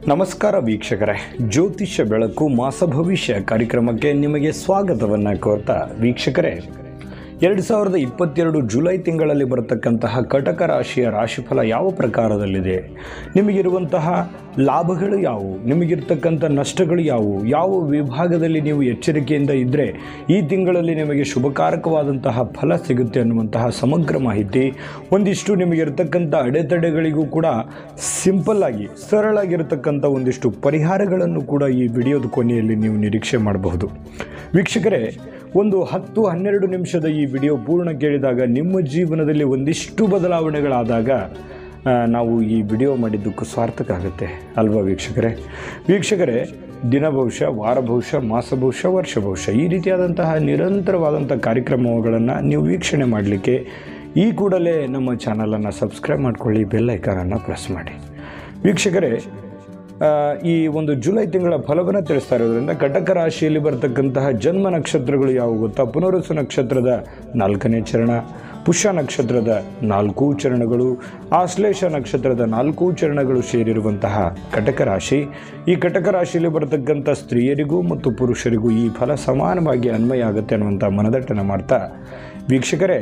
ನಮಸ್ಕಾರ ವೀಕ್ಷಕರೇ ಜ್ಯೋತಿಷ್ಯ ಬೆಳಕು ಮಾಸ ಭವಿಷ್ಯ ಕಾರ್ಯಕ್ರಮಕ್ಕೆ ನಿಮಗೆ ಸ್ವಾಗತವನ್ನು ಕೋರ್ತಾ ವೀಕ್ಷಕರೇ ಎರಡು ಸಾವಿರದ ಇಪ್ಪತ್ತೆರಡು ಜುಲೈ ತಿಂಗಳಲ್ಲಿ ಬರತಕ್ಕಂತಹ ಕಟಕ ರಾಶಿಯ ರಾಶಿಫಲ ಯಾವ ಪ್ರಕಾರದಲ್ಲಿದೆ ನಿಮಗಿರುವಂತಹ ಲಾಭಗಳು ಯಾವುವು ನಿಮಗಿರ್ತಕ್ಕಂಥ ನಷ್ಟಗಳು ಯಾವುವು ಯಾವ ವಿಭಾಗದಲ್ಲಿ ನೀವು ಎಚ್ಚರಿಕೆಯಿಂದ ಇದ್ದರೆ ಈ ತಿಂಗಳಲ್ಲಿ ನಿಮಗೆ ಶುಭಕಾರಕವಾದಂತಹ ಫಲ ಸಿಗುತ್ತೆ ಅನ್ನುವಂತಹ ಸಮಗ್ರ ಮಾಹಿತಿ ಒಂದಿಷ್ಟು ನಿಮಗಿರ್ತಕ್ಕಂಥ ಅಡೆತಡೆಗಳಿಗೂ ಕೂಡ ಸಿಂಪಲ್ ಆಗಿ ಸರಳಾಗಿರ್ತಕ್ಕಂಥ ಒಂದಿಷ್ಟು ಪರಿಹಾರಗಳನ್ನು ಕೂಡ ಈ ವಿಡಿಯೋದ ಕೊನೆಯಲ್ಲಿ ನೀವು ನಿರೀಕ್ಷೆ ಮಾಡಬಹುದು ವೀಕ್ಷಕರೇ ಒಂದು ಹತ್ತು ಹನ್ನೆರಡು ನಿಮಿಷದ ಈ ವಿಡಿಯೋ ಪೂರ್ಣ ಕೇಳಿದಾಗ ನಿಮ್ಮ ಜೀವನದಲ್ಲಿ ಒಂದಿಷ್ಟು ಬದಲಾವಣೆಗಳಾದಾಗ ಆ, ನಾವು ಈ ವಿಡಿಯೋ ಮಾಡಿದ್ದಕ್ಕೂ ಸಾರ್ಥಕ ಆಗುತ್ತೆ ಅಲ್ವಾ ವೀಕ್ಷಕರೇ ವೀಕ್ಷಕರೇ ದಿನ ಭವಿಷ್ಯ ವಾರ ಭವಿಷ್ಯ ಮಾಸ ಭವಿಷ್ಯ ವರ್ಷ ಭವಿಷ್ಯ ಈ ರೀತಿಯಾದಂತಹ ನಿರಂತರವಾದಂಥ ಕಾರ್ಯಕ್ರಮಗಳನ್ನು ನೀವು ವೀಕ್ಷಣೆ ಮಾಡಲಿಕ್ಕೆ ಈ ಕೂಡಲೇ ನಮ್ಮ ಚಾನಲನ್ನು ಸಬ್ಸ್ಕ್ರೈಬ್ ಮಾಡ್ಕೊಳ್ಳಿ ಬೆಲ್ ಐಕಾನನ್ನು ಪ್ರೆಸ್ ಮಾಡಿ ವೀಕ್ಷಕರೇ ಆ, ಈ ಒಂದು ಜುಲೈ ತಿಂಗಳ ಫಲವನ್ನು ತಿಳಿಸ್ತಾ ಇರೋದ್ರಿಂದ ಕಟಕ ರಾಶಿಯಲ್ಲಿ ಬರ್ತಕ್ಕಂತಹ ಜನ್ಮ ನಕ್ಷತ್ರಗಳು ಯಾವುವು ಗೊತ್ತಾ ಪುನರುಸು ನಕ್ಷತ್ರದ ನಾಲ್ಕನೇ ಚರಣ ಪುಷ್ಯ ನಕ್ಷತ್ರದ ನಾಲ್ಕು ಚರಣಗಳು ಆಶ್ಲೇಷ ನಕ್ಷತ್ರದ ನಾಲ್ಕು ಚರಣಗಳು ಸೇರಿರುವಂತಹ ಕಟಕ ರಾಶಿ ಈ ಕಟಕ ರಾಶಿಯಲ್ಲಿ ಬರತಕ್ಕಂಥ ಸ್ತ್ರೀಯರಿಗೂ ಮತ್ತು ಪುರುಷರಿಗೂ ಈ ಫಲ ಸಮಾನವಾಗಿ ಅನ್ವಯ ಆಗುತ್ತೆ ಅನ್ನುವಂಥ ಮನದಟ್ಟನ ಮಾಡ್ತಾ ವೀಕ್ಷಕರೇ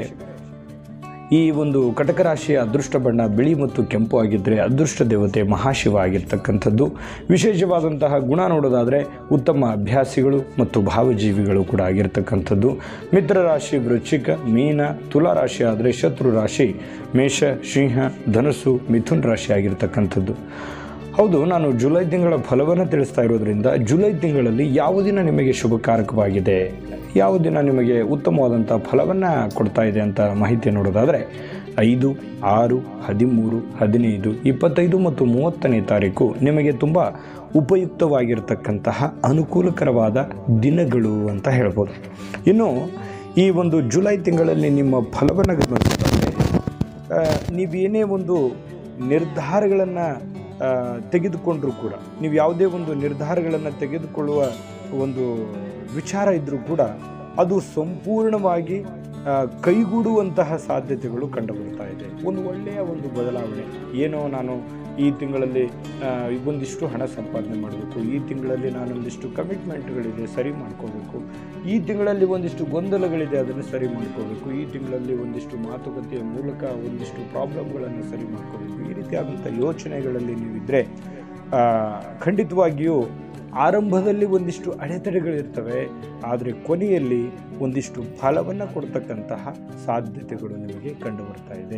ಈ ಒಂದು ಕಟಕ ರಾಶಿಯ ಅದೃಷ್ಟ ಬಣ್ಣ ಬಿಳಿ ಮತ್ತು ಕೆಂಪು ಆಗಿದ್ದರೆ ಅದೃಷ್ಟ ದೇವತೆ ಮಹಾಶಿವ ಆಗಿರ್ತಕ್ಕಂಥದ್ದು ವಿಶೇಷವಾದಂತಹ ಗುಣ ನೋಡೋದಾದರೆ ಉತ್ತಮ ಅಭ್ಯಾಸಿಗಳು ಮತ್ತು ಭಾವಜೀವಿಗಳು ಕೂಡ ಆಗಿರ್ತಕ್ಕಂಥದ್ದು ಮಿತ್ರ ರಾಶಿ ವೃಶ್ಚಿಕ ಮೀನ ತುಲಾ ರಾಶಿ ಆದರೆ ಶತ್ರು ರಾಶಿ ಮೇಷ ಸಿಂಹ ಧನುಸ್ಸು ಮಿಥುನ್ ರಾಶಿ ಆಗಿರ್ತಕ್ಕಂಥದ್ದು ಹೌದು ನಾನು ಜುಲೈ ತಿಂಗಳ ಫಲವನ್ನು ತಿಳಿಸ್ತಾ ಇರೋದ್ರಿಂದ ಜುಲೈ ತಿಂಗಳಲ್ಲಿ ಯಾವ ದಿನ ನಿಮಗೆ ಶುಭಕಾರಕವಾಗಿದೆ ಯಾವ ದಿನ ನಿಮಗೆ ಉತ್ತಮವಾದಂಥ ಫಲವನ್ನು ಕೊಡ್ತಾ ಇದೆ ಅಂತ ಮಾಹಿತಿ ನೋಡೋದಾದರೆ ಐದು ಆರು ಹದಿಮೂರು ಹದಿನೈದು ಇಪ್ಪತ್ತೈದು ಮತ್ತು ಮೂವತ್ತನೇ ತಾರೀಕು ನಿಮಗೆ ತುಂಬ ಉಪಯುಕ್ತವಾಗಿರ್ತಕ್ಕಂತಹ ಅನುಕೂಲಕರವಾದ ದಿನಗಳು ಅಂತ ಹೇಳ್ಬೋದು ಇನ್ನು ಈ ಒಂದು ಜುಲೈ ತಿಂಗಳಲ್ಲಿ ನಿಮ್ಮ ಫಲವನ್ನು ಗಮನಿಸಿದರೆ ಆ, ನೀವೇನೇ ಒಂದು ನಿರ್ಧಾರಗಳನ್ನು ತೆಗೆದುಕೊಂಡರೂ ಕೂಡ ನೀವು ಯಾವುದೇ ಒಂದು ನಿರ್ಧಾರಗಳನ್ನು ತೆಗೆದುಕೊಳ್ಳುವ ಒಂದು ವಿಚಾರ ಇದ್ದರೂ ಕೂಡ ಅದು ಸಂಪೂರ್ಣವಾಗಿ ಆ, ಕೈಗೂಡುವಂತಹ ಸಾಧ್ಯತೆಗಳು ಕಂಡುಬರ್ತಾ ಇದೆ ಒಂದು ಒಳ್ಳೆಯ ಒಂದು ಬದಲಾವಣೆ ಏನೋ ನಾನು ಈ ತಿಂಗಳಲ್ಲಿ ಆ, ಒಂದಿಷ್ಟು ಹಣ ಸಂಪಾದನೆ ಮಾಡಬೇಕು ಈ ತಿಂಗಳಲ್ಲಿ ನಾನೊಂದಿಷ್ಟು ಕಮಿಟ್ಮೆಂಟ್ಗಳಿದೆ ಸರಿ ಮಾಡ್ಕೋಬೇಕು ಈ ತಿಂಗಳಲ್ಲಿ ಒಂದಿಷ್ಟು ಗೊಂದಲಗಳಿದೆ ಅದನ್ನು ಸರಿ ಮಾಡ್ಕೋಬೇಕು ಈ ತಿಂಗಳಲ್ಲಿ ಒಂದಿಷ್ಟು ಮಾತುಕತೆಯ ಮೂಲಕ ಒಂದಿಷ್ಟು ಪ್ರಾಬ್ಲಮ್ಗಳನ್ನು ಸರಿ ಮಾಡ್ಕೋಬೇಕು ಈ ರೀತಿಯಾದಂಥ ಯೋಚನೆಗಳಲ್ಲಿ ನೀವಿದ್ದರೆ ಆ, ಖಂಡಿತವಾಗಿಯೂ ಆರಂಭದಲ್ಲಿ ಒಂದಿಷ್ಟು ಅಡೆತಡೆಗಳಿರ್ತವೆ ಆದರೆ ಕೊನೆಯಲ್ಲಿ ಒಂದಿಷ್ಟು ಫಲವನ್ನು ಕೊಡ್ತಕ್ಕಂತಹ ಸಾಧ್ಯತೆಗಳು ನಿಮಗೆ ಕಂಡು ಬರ್ತಾ ಇದೆ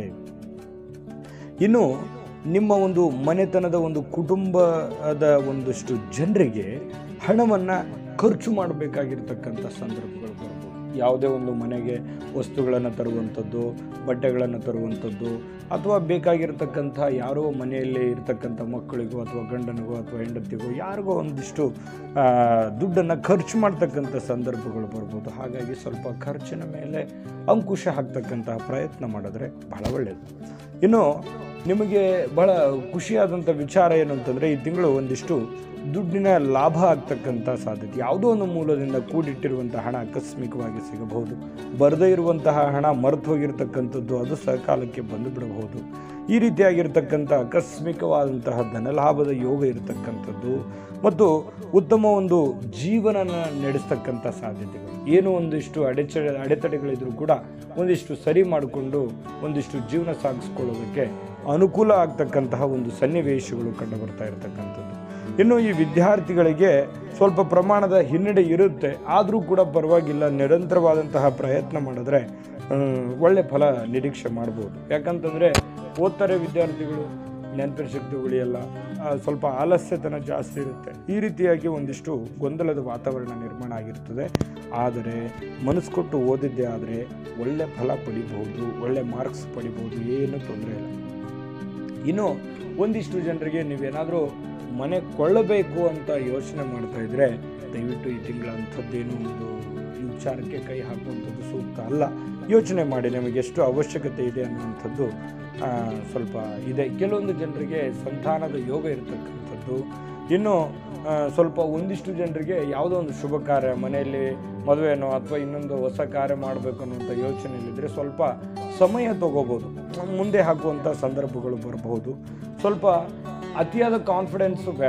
ಇನ್ನು ನಿಮ್ಮ ಒಂದು ಮನೆತನದ ಒಂದು ಕುಟುಂಬದ ಒಂದಷ್ಟು ಜನರಿಗೆ ಹಣವನ್ನು ಖರ್ಚು ಮಾಡಬೇಕಾಗಿರ್ತಕ್ಕಂಥ ಸಂದರ್ಭಗಳು ಬರ್ಬೋದು ಯಾವುದೇ ಒಂದು ಮನೆಗೆ ವಸ್ತುಗಳನ್ನು ತರುವಂಥದ್ದು ಬಟ್ಟೆಗಳನ್ನು ತರುವಂಥದ್ದು ಅಥವಾ ಬೇಕಾಗಿರ್ತಕ್ಕಂಥ ಯಾರೋ ಮನೆಯಲ್ಲೇ ಇರ್ತಕ್ಕಂಥ ಮಕ್ಕಳಿಗೋ ಅಥವಾ ಗಂಡನಿಗೋ ಅಥವಾ ಹೆಂಡತಿಗೋ ಯಾರಿಗೋ ಒಂದಿಷ್ಟು ದುಡ್ಡನ್ನು ಖರ್ಚು ಮಾಡ್ತಕ್ಕಂಥ ಸಂದರ್ಭಗಳು ಬರ್ಬೋದು ಹಾಗಾಗಿ ಸ್ವಲ್ಪ ಖರ್ಚಿನ ಮೇಲೆ ಅಂಕುಶ ಹಾಕ್ತಕ್ಕಂತಹ ಪ್ರಯತ್ನ ಮಾಡಿದ್ರೆ ಬಹಳ ಒಳ್ಳೆಯದು ಇನ್ನು ನಿಮಗೆ ಬಹಳ ಖುಷಿಯಾದಂಥ ವಿಚಾರ ಏನು ಅಂತಂದರೆ ಈ ತಿಂಗಳು ಒಂದಿಷ್ಟು ದುಡ್ಡಿನ ಲಾಭ ಆಗ್ತಕ್ಕಂಥ ಸಾಧ್ಯತೆ ಯಾವುದೋ ಒಂದು ಮೂಲದಿಂದ ಕೂಡಿಟ್ಟಿರುವಂಥ ಹಣ ಆಕಸ್ಮಿಕವಾಗಿ ಸಿಗಬಹುದು ಬರದೇ ಇರುವಂತಹ ಹಣ ಮರೆತು ಹೋಗಿರ್ತಕ್ಕಂಥದ್ದು ಅದು ಸಕಾಲಕ್ಕೆ ಬಂದು ಬಿಡಬಹುದು ಈ ರೀತಿಯಾಗಿರ್ತಕ್ಕಂಥ ಆಕಸ್ಮಿಕವಾದಂತಹ ಧನಲಾಭದ ಯೋಗ ಇರತಕ್ಕಂಥದ್ದು ಮತ್ತು ಉತ್ತಮ ಒಂದು ಜೀವನನ ನಡೆಸ್ತಕ್ಕಂಥ ಸಾಧ್ಯತೆಗಳು ಏನು ಒಂದಿಷ್ಟು ಅಡೆಚ ಅಡೆತಡೆಗಳಿದ್ರೂ ಕೂಡ ಒಂದಿಷ್ಟು ಸರಿ ಮಾಡಿಕೊಂಡು ಒಂದಿಷ್ಟು ಜೀವನ ಸಾಗಿಸ್ಕೊಳ್ಳೋದಕ್ಕೆ ಅನುಕೂಲ ಆಗ್ತಕ್ಕಂತಹ ಒಂದು ಸನ್ನಿವೇಶಗಳು ಕಂಡು ಬರ್ತಾ ಇರತಕ್ಕಂಥದ್ದು ಇನ್ನು ಈ ವಿದ್ಯಾರ್ಥಿಗಳಿಗೆ ಸ್ವಲ್ಪ ಪ್ರಮಾಣದ ಹಿನ್ನಡೆ ಇರುತ್ತೆ ಆದರೂ ಕೂಡ ಪರವಾಗಿಲ್ಲ ನಿರಂತರವಾದಂತಹ ಪ್ರಯತ್ನ ಮಾಡಿದ್ರೆ ಹ್ಮ್, ಒಳ್ಳೆ ಫಲ ನಿರೀಕ್ಷೆ ಮಾಡ್ಬೋದು ಯಾಕಂತಂದರೆ ಓದ್ತಾರೆ ವಿದ್ಯಾರ್ಥಿಗಳು ನೆನಪಿನ ಶಕ್ತಿ ಉಳಿಯಲ್ಲ ಆ, ಸ್ವಲ್ಪ ಆಲಸ್ಯತನ ಜಾಸ್ತಿ ಇರುತ್ತೆ ಈ ರೀತಿಯಾಗಿ ಒಂದಿಷ್ಟು ಗೊಂದಲದ ವಾತಾವರಣ ನಿರ್ಮಾಣ ಆಗಿರ್ತದೆ ಆದರೆ ಮನಸ್ಸು ಕೊಟ್ಟು ಓದಿದ್ದೇ ಆದರೆ ಒಳ್ಳೆ ಫಲ ಪಡಿಬಹುದು ಒಳ್ಳೆ ಮಾರ್ಕ್ಸ್ ಪಡಿಬಹುದು ಏನು ತೊಂದರೆ ಇಲ್ಲ ಇನ್ನು ಒಂದಿಷ್ಟು ಜನರಿಗೆ ನೀವೇನಾದರೂ ಮನೆ ಕೊಳ್ಳಬೇಕು ಅಂತ ಯೋಚನೆ ಮಾಡ್ತಾ ಇದ್ರೆ ದಯವಿಟ್ಟು ಈ ತಿಂಗಳ ಅಂಥದ್ದೇನು ಒಂದು ಈ ವಿಚಾರಕ್ಕೆ ಕೈ ಹಾಕುವಂಥದ್ದು ಸೂಕ್ತ ಅಲ್ಲ ಯೋಚನೆ ಮಾಡಿ ನಿಮಗೆ ಎಷ್ಟು ಅವಶ್ಯಕತೆ ಇದೆ ಅನ್ನುವಂಥದ್ದು ಆ, ಸ್ವಲ್ಪ ಇದೆ ಕೆಲವೊಂದು ಜನರಿಗೆ ಸಂತಾನದ ಯೋಗ ಇರತಕ್ಕಂಥದ್ದು ಇನ್ನು ಆ, ಸ್ವಲ್ಪ ಒಂದಿಷ್ಟು ಜನರಿಗೆ ಯಾವುದೋ ಒಂದು ಶುಭ ಕಾರ್ಯ ಮನೆಯಲ್ಲಿ ಮದುವೆನೋ ಅಥವಾ ಇನ್ನೊಂದು ಹೊಸ ಕಾರ್ಯ ಮಾಡಬೇಕು ಅನ್ನುವಂಥ ಯೋಚನೆಯಲ್ಲಿದ್ದರೆ ಸ್ವಲ್ಪ ಸಮಯ ತಗೋಬೋದು ಮುಂದೆ ಹಾಕುವಂಥ ಸಂದರ್ಭಗಳು ಬರಬಹುದು ಸ್ವಲ್ಪ ಅತಿಯಾದ ಕಾನ್ಫಿಡೆನ್ಸು ಬೇಡ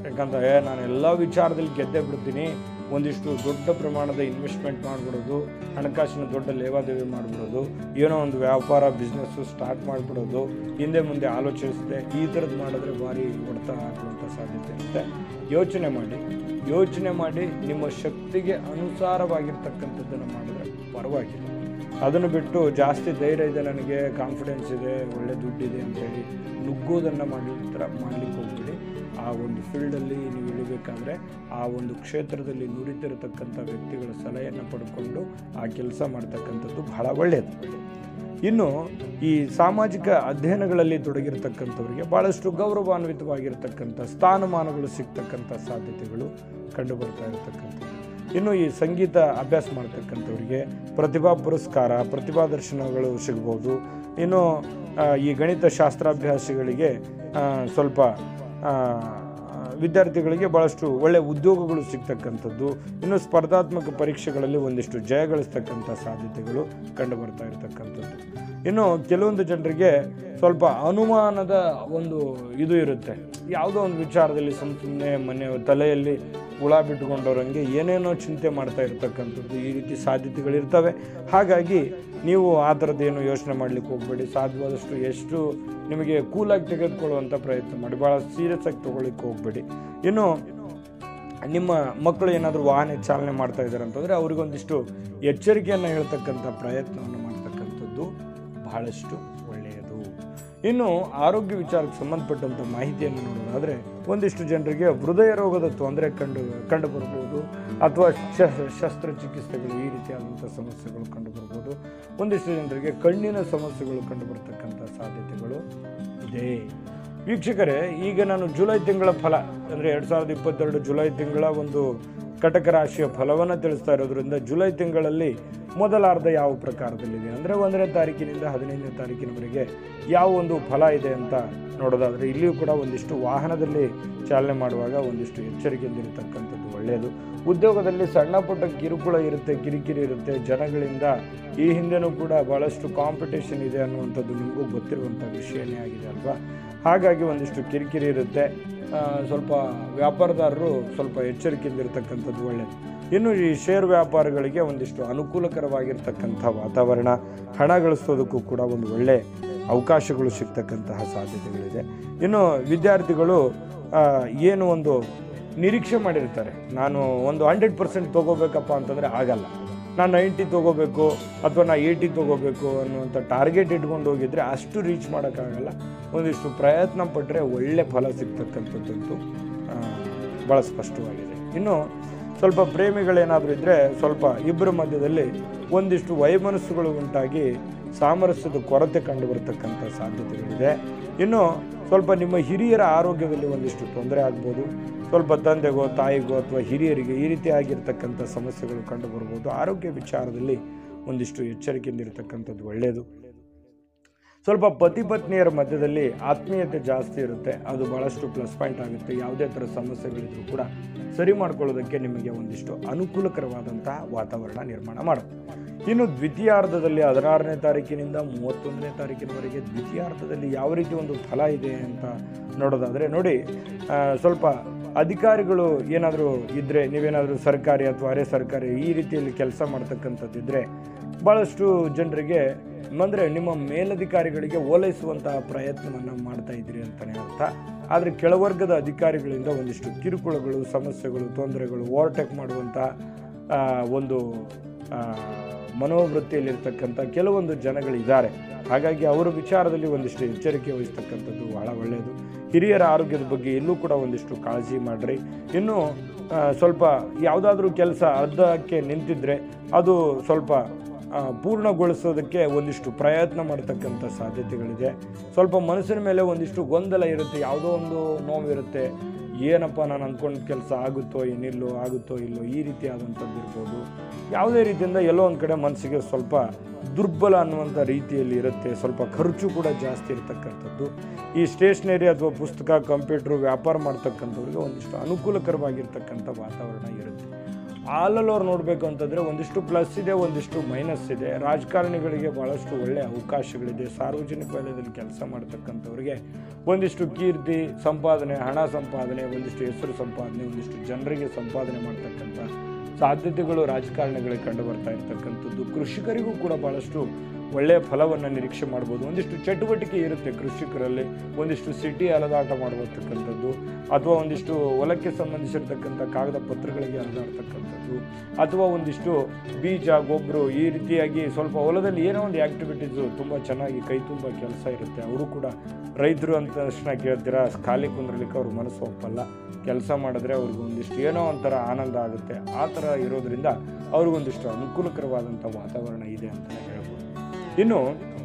ಯಾಕಂದ್ರೆ ಏ, ನಾನು ಎಲ್ಲ ವಿಚಾರದಲ್ಲಿ ಗೆದ್ದೇ ಬಿಡ್ತೀನಿ ಒಂದಿಷ್ಟು ದೊಡ್ಡ ಪ್ರಮಾಣದ ಇನ್ವೆಸ್ಟ್ಮೆಂಟ್ ಮಾಡಿಬಿಡೋದು ಹಣಕಾಸಿನ ದೊಡ್ಡ ಲೇವಾದೇವಿ ಮಾಡಿಬಿಡೋದು ಏನೋ ಒಂದು ವ್ಯಾಪಾರ ಬಿಸ್ನೆಸ್ಸು ಸ್ಟಾರ್ಟ್ ಮಾಡಿಬಿಡೋದು ಹಿಂದೆ ಮುಂದೆ ಆಲೋಚಿಸಿದೆ ಈ ಥರದ್ದು ಮಾಡಿದ್ರೆ ಭಾರಿ ಹೊಡೆತ ಹಾಕುವಂಥ ಸಾಧ್ಯತೆ ಇರುತ್ತೆ ಯೋಚನೆ ಮಾಡಿ ಯೋಚನೆ ಮಾಡಿ ನಿಮ್ಮ ಶಕ್ತಿಗೆ ಅನುಸಾರವಾಗಿರ್ತಕ್ಕಂಥದ್ದನ್ನು ಮಾಡಿದ್ರೆ ಪರವಾಗಿಲ್ಲ ಅದನ್ನು ಬಿಟ್ಟು ಜಾಸ್ತಿ ಧೈರ್ಯ ಇದೆ ನನಗೆ ಕಾನ್ಫಿಡೆನ್ಸ್ ಇದೆ ಒಳ್ಳೆ ದುಡ್ಡಿದೆ ಅಂತೇಳಿ ನುಗ್ಗೋದನ್ನು ಮಾಡಿ ಥರ ಮಾಡಲಿಕ್ಕೆ ಹೋಗ್ಬೇಡಿ ಆ ಒಂದು ಫೀಲ್ಡಲ್ಲಿ ನೀವು ಇಳಿಬೇಕಾದ್ರೆ ಆ ಒಂದು ಕ್ಷೇತ್ರದಲ್ಲಿ ನುರಿತಿರತಕ್ಕಂಥ ವ್ಯಕ್ತಿಗಳ ಸಲಹೆಯನ್ನು ಪಡ್ಕೊಂಡು ಆ ಕೆಲಸ ಮಾಡ್ತಕ್ಕಂಥದ್ದು ಬಹಳ ಒಳ್ಳೆಯದು ಇನ್ನು ಈ ಸಾಮಾಜಿಕ ಅಧ್ಯಯನಗಳಲ್ಲಿ ತೊಡಗಿರ್ತಕ್ಕಂಥವ್ರಿಗೆ ಭಾಳಷ್ಟು ಗೌರವಾನ್ವಿತವಾಗಿರ್ತಕ್ಕಂಥ ಸ್ಥಾನಮಾನಗಳು ಸಿಗ್ತಕ್ಕಂಥ ಸಾಧ್ಯತೆಗಳು ಕಂಡುಬರ್ತಾ ಇರತಕ್ಕಂಥದ್ದು ಇನ್ನು ಈ ಸಂಗೀತ ಅಭ್ಯಾಸ ಮಾಡ್ತಕ್ಕಂಥವ್ರಿಗೆ ಪ್ರತಿಭಾ ಪುರಸ್ಕಾರ ಪ್ರತಿಭಾ ದರ್ಶನಗಳು ಸಿಗ್ಬೋದು ಇನ್ನು ಆ, ಈ ಗಣಿತ ಶಾಸ್ತ್ರಾಭ್ಯಾಸಿಗಳಿಗೆ ಆ, ಸ್ವಲ್ಪ ಆ, ವಿದ್ಯಾರ್ಥಿಗಳಿಗೆ ಭಾಳಷ್ಟು ಒಳ್ಳೆಯ ಉದ್ಯೋಗಗಳು ಸಿಗ್ತಕ್ಕಂಥದ್ದು ಇನ್ನು ಸ್ಪರ್ಧಾತ್ಮಕ ಪರೀಕ್ಷೆಗಳಲ್ಲಿ ಒಂದಿಷ್ಟು ಜಯಗಳಿಸ್ತಕ್ಕಂಥ ಸಾಧ್ಯತೆಗಳು ಕಂಡು ಬರ್ತಾ ಇರತಕ್ಕಂಥದ್ದು ಇನ್ನು ಕೆಲವೊಂದು ಜನರಿಗೆ ಸ್ವಲ್ಪ ಅನುಮಾನದ ಒಂದು ಇದು ಇರುತ್ತೆ ಯಾವುದೋ ಒಂದು ವಿಚಾರದಲ್ಲಿ ಸುಮ್ಮ ಸುಮ್ಮನೆ ಮನೆ ತಲೆಯಲ್ಲಿ ಹುಳ ಬಿಟ್ಟುಕೊಂಡವ್ರಂಗೆ ಏನೇನೋ ಚಿಂತೆ ಮಾಡ್ತಾ ಇರ್ತಕ್ಕಂಥದ್ದು ಈ ರೀತಿ ಸಾಧ್ಯತೆಗಳಿರ್ತವೆ ಹಾಗಾಗಿ ನೀವು ಆ ಥರದ್ದೇನು ಯೋಚನೆ ಮಾಡಲಿಕ್ಕೆ ಹೋಗಬೇಡಿ ಸಾಧ್ಯವಾದಷ್ಟು ಎಷ್ಟು ನಿಮಗೆ ಕೂಲಾಗಿ ತೆಗೆದುಕೊಳ್ಳುವಂಥ ಪ್ರಯತ್ನ ಮಾಡಿ ಭಾಳ ಸೀರಿಯಸ್ ಆಗಿ ತೊಗೊಳ್ಳಿಕ್ಕೆ ಹೋಗಬೇಡಿ ಇನ್ನು ನಿಮ್ಮ ಮಕ್ಕಳು ಏನಾದರೂ ವಾಹನ ಚಾಲನೆ ಮಾಡ್ತಾ ಇದ್ದಾರೆ ಅಂತಂದರೆ ಅವ್ರಿಗೊಂದಿಷ್ಟು ಎಚ್ಚರಿಕೆಯನ್ನು ಹೇಳ್ತಕ್ಕಂಥ ಪ್ರಯತ್ನವನ್ನು ಮಾಡ್ತಕ್ಕಂಥದ್ದು ಬಹಳಷ್ಟು ಒಳ್ಳೆಯದು ಇನ್ನು ಆರೋಗ್ಯ ವಿಚಾರಕ್ಕೆ ಸಂಬಂಧಪಟ್ಟಂಥ ಮಾಹಿತಿಯನ್ನು ನೋಡೋದಾದರೆ ಒಂದಿಷ್ಟು ಜನರಿಗೆ ಹೃದಯ ರೋಗದ ತೊಂದರೆ ಕಂಡು ಕಂಡು ಬರ್ಬೋದು ಅಥವಾ ಶ ಶಸ್ತ್ರಚಿಕಿತ್ಸೆಗಳು ಈ ರೀತಿಯಾದಂಥ ಸಮಸ್ಯೆಗಳು ಕಂಡು ಬರ್ಬೋದು ಒಂದಿಷ್ಟು ಜನರಿಗೆ ಕಣ್ಣಿನ ಸಮಸ್ಯೆಗಳು ಕಂಡು ಬರ್ತಕ್ಕಂಥ ಸಾಧ್ಯತೆಗಳು ಇದೆ ವೀಕ್ಷಕರೇ ಈಗ ನಾನು ಜುಲೈ ತಿಂಗಳ ಫಲ ಅಂದರೆ ಎರಡು ಸಾವಿರದ ಇಪ್ಪತ್ತೆರಡು ಜುಲೈ ತಿಂಗಳ ಒಂದು ಕಟಕ ರಾಶಿಯ ಫಲವನ್ನು ತಿಳಿಸ್ತಾ ಇರೋದ್ರಿಂದ ಜುಲೈ ತಿಂಗಳಲ್ಲಿ ಮೊದಲಾರ್ಧ ಯಾವ ಪ್ರಕಾರದಲ್ಲಿದೆ ಅಂದರೆ ಒಂದನೇ ತಾರೀಕಿನಿಂದ ಹದಿನೈದನೇ ತಾರೀಕಿನವರೆಗೆ ಯಾವ ಒಂದು ಫಲ ಇದೆ ಅಂತ ನೋಡೋದಾದರೆ ಇಲ್ಲಿಯೂ ಕೂಡ ಒಂದಿಷ್ಟು ವಾಹನದಲ್ಲಿ ಚಾಲನೆ ಮಾಡುವಾಗ ಒಂದಿಷ್ಟು ಎಚ್ಚರಿಕೆಯಿಂದ ಇರತಕ್ಕಂಥದ್ದು ಒಳ್ಳೆಯದು ಉದ್ಯೋಗದಲ್ಲಿ ಸಣ್ಣ ಪುಟ್ಟ ಕಿರುಕುಳ ಇರುತ್ತೆ ಕಿರಿಕಿರಿ ಇರುತ್ತೆ ಜನಗಳಿಂದ ಈ ಹಿಂದೆನೂ ಕೂಡ ಭಾಳಷ್ಟು ಕಾಂಪಿಟೇಷನ್ ಇದೆ ಅನ್ನುವಂಥದ್ದು ನಿಮಗೂ ಗೊತ್ತಿರುವಂಥ ವಿಷಯನೇ ಆಗಿದೆ ಅಲ್ವಾ ಹಾಗಾಗಿ ಒಂದಿಷ್ಟು ಕಿರಿಕಿರಿ ಇರುತ್ತೆ ಆ, ಸ್ವಲ್ಪ ವ್ಯಾಪಾರದಾರರು ಸ್ವಲ್ಪ ಎಚ್ಚರಿಕೆಯಿಂದ ಇರತಕ್ಕಂಥದ್ದು ಒಳ್ಳೆಯದು ಇನ್ನು ಈ ಶೇರ್ ವ್ಯಾಪಾರಗಳಿಗೆ ಒಂದಿಷ್ಟು ಅನುಕೂಲಕರವಾಗಿರ್ತಕ್ಕಂಥ ವಾತಾವರಣ ಹಣ ಗಳಿಸೋದಕ್ಕೂ ಕೂಡ ಒಂದು ಒಳ್ಳೆ ಅವಕಾಶಗಳು ಸಿಗ್ತಕ್ಕಂತಹ ಸಾಧ್ಯತೆಗಳಿದೆ ಇನ್ನು ವಿದ್ಯಾರ್ಥಿಗಳು ಆ, ಏನು ಒಂದು ನಿರೀಕ್ಷೆ ಮಾಡಿರ್ತಾರೆ ನಾನು ಒಂದು ಹಂಡ್ರೆಡ್ ಪರ್ಸೆಂಟ್ ತೊಗೋಬೇಕಪ್ಪ ಅಂತಂದರೆ ಆಗಲ್ಲ ನಾನು ನೈಂಟಿ ತೊಗೋಬೇಕು ಅಥವಾ ನಾ ಏಯ್ಟಿ ತೊಗೋಬೇಕು ಅನ್ನುವಂಥ ಟಾರ್ಗೆಟ್ ಇಟ್ಕೊಂಡು ಹೋಗಿದ್ರೆ ಅಷ್ಟು ರೀಚ್ ಮಾಡೋಕ್ಕಾಗಲ್ಲ ಒಂದಿಷ್ಟು ಪ್ರಯತ್ನ ಪಟ್ಟರೆ ಒಳ್ಳೆ ಫಲ ಸಿಗ್ತಕ್ಕಂಥದ್ದಂತೂ ಆ, ಭಾಳ ಸ್ಪಷ್ಟವಾಗಿದೆ ಇನ್ನು ಸ್ವಲ್ಪ ಪ್ರೇಮಿಗಳೇನಾದರೂ ಇದ್ದರೆ ಸ್ವಲ್ಪ ಇಬ್ಬರ ಮಧ್ಯದಲ್ಲಿ ಒಂದಿಷ್ಟು ವೈಮನಸ್ಸುಗಳು ಉಂಟಾಗಿ ಸಾಮರಸ್ಯದ ಕೊರತೆ ಕಂಡು ಬರತಕ್ಕಂಥ ಸಾಧ್ಯತೆಗಳಿದೆ ಇನ್ನು ಸ್ವಲ್ಪ ನಿಮ್ಮ ಹಿರಿಯರ ಆರೋಗ್ಯದಲ್ಲಿ ಒಂದಿಷ್ಟು ತೊಂದರೆ ಆಗ್ಬೋದು ಸ್ವಲ್ಪ ತಂದೆಗೋ ತಾಯಿಗೋ ಅಥವಾ ಹಿರಿಯರಿಗೆ ಈ ರೀತಿ ಆಗಿರ್ತಕ್ಕಂಥ ಸಮಸ್ಯೆಗಳು ಕಂಡು ಬರ್ಬೋದು ಆರೋಗ್ಯ ವಿಚಾರದಲ್ಲಿ ಒಂದಿಷ್ಟು ಎಚ್ಚರಿಕೆಯಿಂದ ಇರತಕ್ಕಂಥದ್ದು ಒಳ್ಳೆಯದು ಸ್ವಲ್ಪ ಪತಿ ಪತ್ನಿಯರ ಮಧ್ಯದಲ್ಲಿ ಆತ್ಮೀಯತೆ ಜಾಸ್ತಿ ಇರುತ್ತೆ ಅದು ಭಾಳಷ್ಟು ಪ್ಲಸ್ ಪಾಯಿಂಟ್ ಆಗುತ್ತೆ ಯಾವುದೇ ಥರ ಸಮಸ್ಯೆಗಳಿದ್ರೂ ಕೂಡ ಸರಿ ಮಾಡ್ಕೊಳ್ಳೋದಕ್ಕೆ ನಿಮಗೆ ಒಂದಿಷ್ಟು ಅನುಕೂಲಕರವಾದಂತಹ ವಾತಾವರಣ ನಿರ್ಮಾಣ ಮಾಡುತ್ತೆ ಇನ್ನು ದ್ವಿತೀಯಾರ್ಧದಲ್ಲಿ ಹದಿನಾರನೇ ತಾರೀಕಿನಿಂದ ಮೂವತ್ತೊಂದನೇ ತಾರೀಕಿನವರೆಗೆ ದ್ವಿತೀಯಾರ್ಧದಲ್ಲಿ ಯಾವ ರೀತಿ ಒಂದು ಫಲ ಇದೆ ಅಂತ ನೋಡೋದಾದರೆ ನೋಡಿ ಆ, ಸ್ವಲ್ಪ ಅಧಿಕಾರಿಗಳು ಏನಾದರೂ ಇದ್ದರೆ ನೀವೇನಾದರೂ ಸರ್ಕಾರಿ ಅಥವಾ ಅರೆ ಸರ್ಕಾರಿ ಈ ರೀತಿಯಲ್ಲಿ ಕೆಲಸ ಮಾಡ್ತಕ್ಕಂಥದ್ದಿದ್ರೆ ಭಾಳಷ್ಟು ಜನರಿಗೆ ಅಂದರೆ ನಿಮ್ಮ ಮೇಲಧಿಕಾರಿಗಳಿಗೆ ಓಲೈಸುವಂತಹ ಪ್ರಯತ್ನವನ್ನು ಮಾಡ್ತಾ ಇದ್ದೀರಿ ಅಂತಲೇ ಅರ್ಥ ಆದರೆ ಕೆಳವರ್ಗದ ಅಧಿಕಾರಿಗಳಿಂದ ಒಂದಿಷ್ಟು ಕಿರುಕುಳಗಳು ಸಮಸ್ಯೆಗಳು ತೊಂದರೆಗಳು ಓವರ್ಟೇಕ್ ಮಾಡುವಂಥ ಆ, ಒಂದು ಆ, ಮನೋವೃತ್ತಿಯಲ್ಲಿರ್ತಕ್ಕಂಥ ಕೆಲವೊಂದು ಜನಗಳಿದ್ದಾರೆ ಹಾಗಾಗಿ ಅವರ ವಿಚಾರದಲ್ಲಿ ಒಂದಿಷ್ಟು ಎಚ್ಚರಿಕೆ ವಹಿಸ್ತಕ್ಕಂಥದ್ದು ಬಹಳ ಒಳ್ಳೆಯದು ಹಿರಿಯರ ಆರೋಗ್ಯದ ಬಗ್ಗೆ ಎಲ್ಲೂ ಕೂಡ ಒಂದಿಷ್ಟು ಕಾಳಜಿ ಮಾಡಿರಿ ಇನ್ನು ಆ, ಸ್ವಲ್ಪ ಯಾವುದಾದ್ರೂ ಕೆಲಸ ಅರ್ಧಕ್ಕೆ ನಿಂತಿದ್ರೆ ಅದು ಸ್ವಲ್ಪ ಆ, ಪೂರ್ಣಗೊಳಿಸೋದಕ್ಕೆ ಒಂದಿಷ್ಟು ಪ್ರಯತ್ನ ಮಾಡ್ತಕ್ಕಂಥ ಸಾಧ್ಯತೆಗಳಿದೆ ಸ್ವಲ್ಪ ಮನಸ್ಸಿನ ಮೇಲೆ ಒಂದಿಷ್ಟು ಗೊಂದಲ ಇರುತ್ತೆ ಯಾವುದೋ ಒಂದು ನೋವಿರುತ್ತೆ ಏನಪ್ಪ ನಾನು ಅಂದ್ಕೊಂಡ ಕೆಲಸ ಆಗುತ್ತೋ ಏನಿಲ್ಲೋ ಆಗುತ್ತೋ ಇಲ್ಲೋ ಈ ರೀತಿಯಾದಂಥದ್ದು ಇರ್ಬೋದು ಯಾವುದೇ ರೀತಿಯಿಂದ ಎಲ್ಲೋ ಒಂದು ಕಡೆ ಮನಸ್ಸಿಗೆ ಸ್ವಲ್ಪ ದುರ್ಬಲ ಅನ್ನುವಂಥ ರೀತಿಯಲ್ಲಿ ಇರುತ್ತೆ ಸ್ವಲ್ಪ ಖರ್ಚು ಕೂಡ ಜಾಸ್ತಿ ಇರತಕ್ಕಂಥದ್ದು ಈ ಸ್ಟೇಷ್ನರಿ ಅಥವಾ ಪುಸ್ತಕ ಕಂಪ್ಯೂಟ್ರು ವ್ಯಾಪಾರ ಮಾಡ್ತಕ್ಕಂಥವ್ರಿಗೆ ಒಂದಿಷ್ಟು ಅನುಕೂಲಕರವಾಗಿರ್ತಕ್ಕಂಥ ವಾತಾವರಣ ಇರುತ್ತೆ ಆಲಲ್ಲಿ ಅವ್ರು ನೋಡಬೇಕು ಅಂತಂದರೆ ಒಂದಿಷ್ಟು ಪ್ಲಸ್ ಇದೆ ಒಂದಿಷ್ಟು ಮೈನಸ್ ಇದೆ ರಾಜಕಾರಣಿಗಳಿಗೆ ಭಾಳಷ್ಟು ಒಳ್ಳೆಯ ಅವಕಾಶಗಳಿದೆ ಸಾರ್ವಜನಿಕ ವಲಯದಲ್ಲಿ ಕೆಲಸ ಮಾಡ್ತಕ್ಕಂಥವ್ರಿಗೆ ಒಂದಿಷ್ಟು ಕೀರ್ತಿ ಸಂಪಾದನೆ ಹಣ ಸಂಪಾದನೆ ಒಂದಿಷ್ಟು ಹೆಸರು ಸಂಪಾದನೆ ಒಂದಿಷ್ಟು ಜನರಿಗೆ ಸಂಪಾದನೆ ಮಾಡ್ತಕ್ಕಂಥ ಸಾಧ್ಯತೆಗಳು ರಾಜಕಾರಣಿಗಳಿಗೆ ಕಂಡು ಬರ್ತಾ ಇರ್ತಕ್ಕಂಥದ್ದು ಕೃಷಿಕರಿಗೂ ಕೂಡ ಭಾಳಷ್ಟು ಒಳ್ಳೆಯ ಫಲವನ್ನು ನಿರೀಕ್ಷೆ ಮಾಡ್ಬೋದು ಒಂದಿಷ್ಟು ಚಟುವಟಿಕೆ ಇರುತ್ತೆ ಕೃಷಿಕರಲ್ಲಿ ಒಂದಿಷ್ಟು ಸಿಟಿ ಅಲದಾಟ ಮಾಡತಕ್ಕಂಥದ್ದು ಅಥವಾ ಒಂದಿಷ್ಟು ಹೊಲಕ್ಕೆ ಸಂಬಂಧಿಸಿರ್ತಕ್ಕಂಥ ಕಾಗದ ಪತ್ರಗಳಿಗೆ ಅಲದಾಡ್ತಕ್ಕಂಥದ್ದು ಅಥವಾ ಒಂದಿಷ್ಟು ಬೀಜ ಗೊಬ್ಬರ ಈ ರೀತಿಯಾಗಿ ಸ್ವಲ್ಪ ಹೊಲದಲ್ಲಿ ಏನೋ ಒಂದು ಆ್ಯಕ್ಟಿವಿಟೀಸು ತುಂಬ ಚೆನ್ನಾಗಿ ಕೈ ತುಂಬ ಕೆಲಸ ಇರುತ್ತೆ ಅವರು ಕೂಡ ರೈತರು ಅಂತ ತಕ್ಷಣ ಕೇಳ್ತೀರಾ ಖಾಲಿ ಕುಂದ್ರಲಿಕ್ಕೆ ಅವ್ರ ಮನಸ್ಸು ಒಪ್ಪಲ್ಲ ಕೆಲಸ ಮಾಡಿದ್ರೆ ಅವ್ರಿಗೆ ಒಂದಿಷ್ಟು ಏನೋ ಒಂಥರ ಆನಂದ ಆಗುತ್ತೆ ಆ ಥರ ಇರೋದ್ರಿಂದ ಅವ್ರಿಗೊಂದಿಷ್ಟು ಅನುಕೂಲಕರವಾದಂಥ ವಾತಾವರಣ ಇದೆ ಅಂತಲೇ ಹೇಳ್ಬೋದು ಇನ್ನು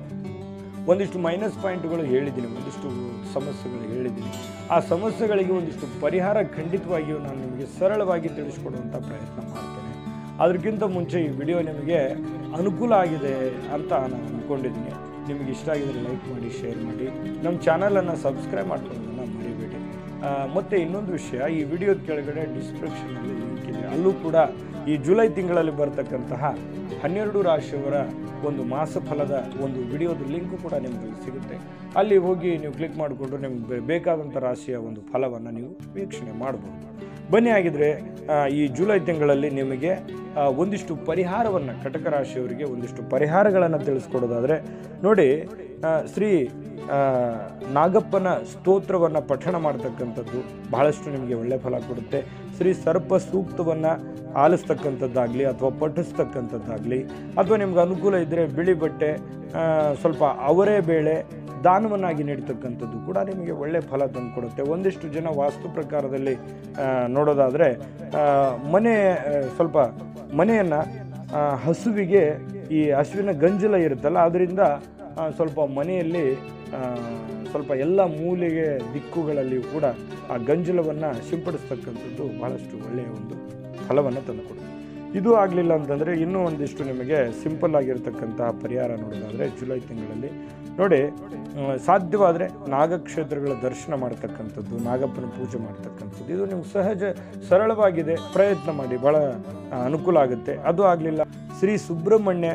ಒಂದಿಷ್ಟು ಮೈನಸ್ ಪಾಯಿಂಟ್ಗಳು ಹೇಳಿದ್ದೀನಿ ಒಂದಿಷ್ಟು ಸಮಸ್ಯೆಗಳು ಹೇಳಿದ್ದೀನಿ ಆ ಸಮಸ್ಯೆಗಳಿಗೆ ಒಂದಿಷ್ಟು ಪರಿಹಾರ ಖಂಡಿತವಾಗಿಯೂ ನಾನು ನಿಮಗೆ ಸರಳವಾಗಿ ತಿಳಿಸ್ಕೊಡುವಂಥ ಪ್ರಯತ್ನ ಮಾಡ್ತೇನೆ ಅದಕ್ಕಿಂತ ಮುಂಚೆ ಈ ವಿಡಿಯೋ ನಿಮಗೆ ಅನುಕೂಲ ಆಗಿದೆ ಅಂತ ನಾನು ಅಂದ್ಕೊಂಡಿದ್ದೀನಿ ನಿಮಗೆ ಇಷ್ಟ ಆಗಿದ್ರೆ ಲೈಕ್ ಮಾಡಿ ಶೇರ್ ಮಾಡಿ ನಮ್ಮ ಚಾನಲನ್ನು ಸಬ್ಸ್ಕ್ರೈಬ್ ಮಾಡ್ಕೊಳ್ಳೋದನ್ನು ಮರಿಬೇಡಿ ಆ, ಮತ್ತೆ ಇನ್ನೊಂದು ವಿಷಯ ಈ ವಿಡಿಯೋದ ಕೆಳಗಡೆ ಡಿಸ್ಕ್ರಿಪ್ಷನಲ್ಲಿ ಲಿಂಕ್ ಇದೆ ಅಲ್ಲೂ ಕೂಡ ಈ ಜುಲೈ ತಿಂಗಳಲ್ಲಿ ಬರ್ತಕ್ಕಂತಹ ಹನ್ನೆರಡು ರಾಶಿಯವರ ಒಂದು ಮಾಸ ಫಲದ ಒಂದು ವಿಡಿಯೋದ ಲಿಂಕು ಕೂಡ ನಿಮಗೆ ಸಿಗುತ್ತೆ ಅಲ್ಲಿ ಹೋಗಿ ನೀವು ಕ್ಲಿಕ್ ಮಾಡಿಕೊಂಡು ನಿಮ್ಗೆ ಬೇ- ಬೇಕಾದಂಥ ರಾಶಿಯ ಒಂದು ಫಲವನ್ನು ನೀವು ವೀಕ್ಷಣೆ ಮಾಡ್ಬೋದು ಬನ್ನಿ ಆಗಿದ್ರೆ ಆ, ಈ ಜುಲೈ ತಿಂಗಳಲ್ಲಿ ನಿಮಗೆ ಆ, ಒಂದಿಷ್ಟು ಪರಿಹಾರವನ್ನು ಕಟಕ ರಾಶಿಯವರಿಗೆ ಒಂದಿಷ್ಟು ಪರಿಹಾರಗಳನ್ನು ತಿಳಿಸ್ಕೊಡೋದಾದರೆ ನೋಡಿ ಆ, ಶ್ರೀ ಆ, ನಾಗಪ್ಪನ ಸ್ತೋತ್ರವನ್ನು ಪಠಣ ಮಾಡ್ತಕ್ಕಂಥದ್ದು ಬಹಳಷ್ಟು ನಿಮಗೆ ಒಳ್ಳೆ ಫಲ ಕೊಡುತ್ತೆ ಶ್ರೀ ಸರ್ಪ ಸೂಕ್ತವನ್ನು ಆಲಿಸ್ತಕ್ಕಂಥದ್ದಾಗಲಿ ಅಥವಾ ಪಠಿಸ್ತಕ್ಕಂಥದ್ದಾಗಲಿ ಅಥವಾ ನಿಮ್ಗೆ ಅನುಕೂಲ ಇದ್ದರೆ ಬಿಳಿ ಬಟ್ಟೆ ಆ, ಸ್ವಲ್ಪ ಅವರೇ ಬೇಳೆ ದಾನವನ್ನಾಗಿ ನೀಡ್ತಕ್ಕಂಥದ್ದು ಕೂಡ ನಿಮಗೆ ಒಳ್ಳೆ ಫಲ ತಂದುಕೊಡುತ್ತೆ ಒಂದಿಷ್ಟು ಜನ ವಾಸ್ತು ಪ್ರಕಾರದಲ್ಲಿ ಆ, ನೋಡೋದಾದರೆ ಆ, ಮನೆ ಆ, ಸ್ವಲ್ಪ ಮನೆಯನ್ನು ಹಸುವಿಗೆ ಈ ಹಸುವಿನ ಗಂಜಲ ಇರುತ್ತಲ್ಲ ಅದರಿಂದ ಆ, ಸ್ವಲ್ಪ ಮನೆಯಲ್ಲಿ ಆ, ಸ್ವಲ್ಪ ಎಲ್ಲ ಮೂಲೆಗೆ ದಿಕ್ಕುಗಳಲ್ಲಿಯೂ ಕೂಡ ಆ ಗಂಜಲವನ್ನು ಸಿಂಪಡಿಸ್ತಕ್ಕಂಥದ್ದು ಬಹಳಷ್ಟು ಒಳ್ಳೆಯ ಒಂದು ಫಲವನ್ನು ತಂದುಕೊಡುತ್ತೆ ಇದು ಆಗಲಿಲ್ಲ ಅಂತಂದರೆ ಇನ್ನೂ ಒಂದಿಷ್ಟು ನಿಮಗೆ ಸಿಂಪಲ್ ಆಗಿರ್ತಕ್ಕಂತಹ ಪರಿಹಾರ ನೋಡೋದಾದರೆ ಜುಲೈ ತಿಂಗಳಲ್ಲಿ ನೋಡಿ ಆ, ಸಾಧ್ಯವಾದರೆ ನಾಗಕ್ಷೇತ್ರಗಳ ದರ್ಶನ ಮಾಡ್ತಕ್ಕಂಥದ್ದು ನಾಗಪ್ಪನ ಪೂಜೆ ಮಾಡ್ತಕ್ಕಂಥದ್ದು ಇದು ನಿಮ್ಗೆ ಸಹಜ ಸರಳವಾಗಿದೆ ಪ್ರಯತ್ನ ಮಾಡಿ ಭಾಳ ಆ, ಅನುಕೂಲ ಆಗುತ್ತೆ ಅದು ಆಗಲಿಲ್ಲ ಶ್ರೀ ಸುಬ್ರಹ್ಮಣ್ಯ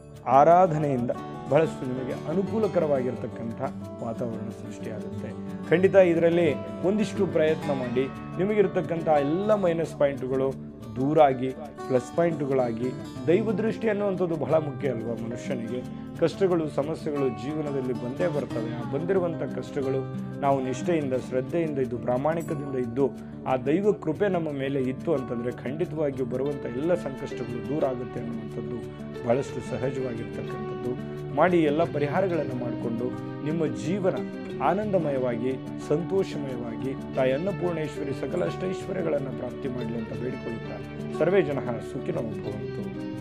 ಆರಾಧನೆಯಿಂದ ಬಹಳಷ್ಟು ನಿಮಗೆ ಅನುಕೂಲಕರವಾಗಿರ್ತಕ್ಕಂಥ ವಾತಾವರಣ ಸೃಷ್ಟಿಯಾಗುತ್ತೆ ಖಂಡಿತ ಇದರಲ್ಲಿ ಒಂದಿಷ್ಟು ಪ್ರಯತ್ನ ಮಾಡಿ ನಿಮಗಿರ್ತಕ್ಕಂಥ ಎಲ್ಲ ಮೈನಸ್ ಪಾಯಿಂಟ್ಗಳು ದೂರಾಗಿ ಪ್ಲಸ್ ಪಾಯಿಂಟ್ಗಳಾಗಿ ದೈವ ದೃಷ್ಟಿ ಅನ್ನುವಂಥದ್ದು ಬಹಳ ಮುಖ್ಯ ಅಲ್ವಾ ಮನುಷ್ಯನಿಗೆ ಕಷ್ಟಗಳು ಸಮಸ್ಯೆಗಳು ಜೀವನದಲ್ಲಿ ಬಂದೇ ಬರ್ತವೆ ಆ ಬಂದಿರುವಂಥ ಕಷ್ಟಗಳು ನಾವು ನಿಷ್ಠೆಯಿಂದ ಶ್ರದ್ಧೆಯಿಂದ ಇದ್ದು ಪ್ರಾಮಾಣಿಕದಿಂದ ಇದ್ದು ಆ ದೈವ ಕೃಪೆ ನಮ್ಮ ಮೇಲೆ ಇತ್ತು ಅಂತಂದರೆ ಖಂಡಿತವಾಗಿಯೂ ಬರುವಂಥ ಎಲ್ಲ ಸಂಕಷ್ಟಗಳು ದೂರ ಆಗುತ್ತೆ ಅನ್ನುವಂಥದ್ದು ಬಹಳಷ್ಟು ಸಹಜವಾಗಿರ್ತಕ್ಕಂಥದ್ದು ಮಾಡಿ ಎಲ್ಲ ಪರಿಹಾರಗಳನ್ನು ಮಾಡಿಕೊಂಡು ನಿಮ್ಮ ಜೀವನ ಆನಂದಮಯವಾಗಿ ಸಂತೋಷಮಯವಾಗಿ ತಾಯಿ ಅನ್ನಪೂರ್ಣೇಶ್ವರಿ ಸಕಲ ಅಷ್ಟೈಶ್ವರ್ಯಗಳನ್ನು ಪ್ರಾಪ್ತಿ ಮಾಡಲಿ ಅಂತ ಬೇಡಿಕೊಳ್ಳುತ್ತಾ ಸರ್ವೇ ಜನ ಸುಖಿನೋ ಭವಂತು